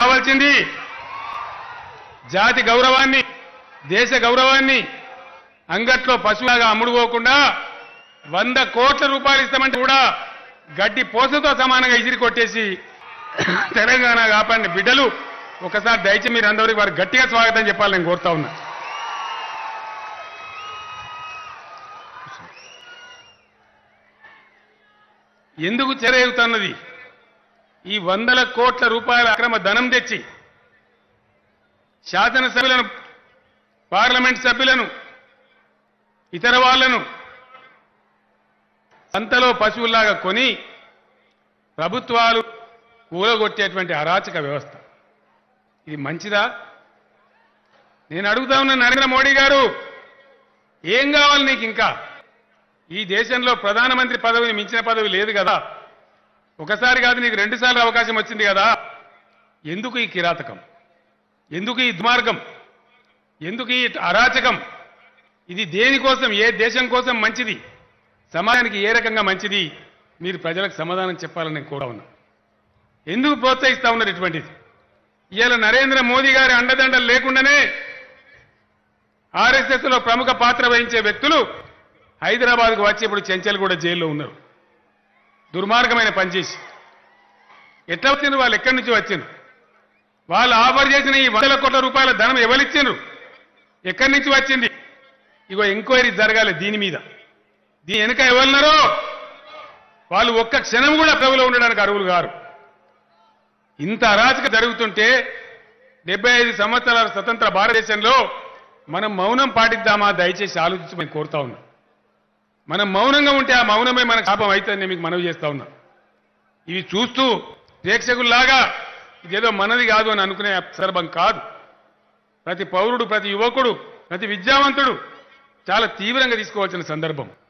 కావాల్సింది జాతి గౌరవాన్ని దేశ గౌరవాన్ని అంగట్లో పశువులాగా అమ్ముడుపోకుండా వంద కోట్ల రూపాయలు ఇస్తామంటే కూడా గడ్డి పోసతో సమానంగా ఇసిరి కొట్టేసి తెలంగాణ కాపాడిన బిడ్డలు ఒకసారి దయచేసి మీరు అందరికి వారు గట్టిగా స్వాగతం చెప్పాలని నేను కోరుతా ఉన్నా ఎందుకు చెరేగుతున్నది ఈ వందల కోట్ల రూపాయల అక్రమ ధనం తెచ్చి శాసనసభ్యులను పార్లమెంట్ సభ్యులను ఇతర వాళ్లను సంతలో పశువుల్లాగా కొని ప్రభుత్వాలు కూలగొట్టేటువంటి అరాచక వ్యవస్థ ఇది మంచిదా నేను అడుగుతా ఉన్న నరేంద్ర మోడీ గారు ఏం కావాలి నీకు ఇంకా ఈ దేశంలో ప్రధానమంత్రి పదవిని మించిన పదవి లేదు కదా ఒకసారి కాదు నీకు రెండుసార్లు అవకాశం వచ్చింది కదా ఎందుకు ఈ కిరాతకం ఎందుకు ఈ దుమార్గం ఎందుకు ఈ అరాచకం ఇది దేనికోసం ఏ దేశం కోసం మంచిది సమాజానికి ఏ రకంగా మంచిది మీరు ప్రజలకు సమాధానం చెప్పాలని నేను కోరా ఉన్నా ఎందుకు ప్రోత్సహిస్తా ఉన్నారు ఇటువంటిది ఇవాళ నరేంద్ర మోదీ గారి అండదండలు లేకుండానే ఆర్ఎస్ఎస్ లో ప్రముఖ పాత్ర వహించే వ్యక్తులు హైదరాబాద్కు వచ్చి ఇప్పుడు చెంచల్గూడ జైల్లో ఉన్నారు దుర్మార్గమైన పనిచేసి ఎట్లా వచ్చిండ్రు వాళ్ళు ఎక్కడి నుంచి వచ్చిండ్రు వాళ్ళు ఆఫర్ చేసిన ఈ వందల కోట్ల రూపాయల ధనం ఎవరిచ్చిండ్రు ఎక్కడి నుంచి వచ్చింది ఇగో ఎంక్వైరీ జరగాలి దీని మీద దీని వెనుక ఎవరున్నారో వాళ్ళు ఒక్క క్షణం కూడా ప్రభులో ఉండడానికి అరువులు గారు ఇంత అరాచక జరుగుతుంటే డెబ్బై ఐదు సంవత్సరాల స్వతంత్ర భారతదేశంలో మనం మౌనం పాటిద్దామా దయచేసి ఆలోచించమని కోరుతా ఉన్నా మనం మౌనంగా ఉంటే ఆ మౌనమే మన శాపం అవుతుందని మీకు మనవి చేస్తా ఉన్నా ఇవి చూస్తూ ప్రేక్షకుల్లాగా ఇదేదో మనది కాదు అని అనుకునే సందర్భం కాదు ప్రతి పౌరుడు ప్రతి యువకుడు ప్రతి విద్యావంతుడు చాలా తీవ్రంగా తీసుకోవాల్సిన సందర్భం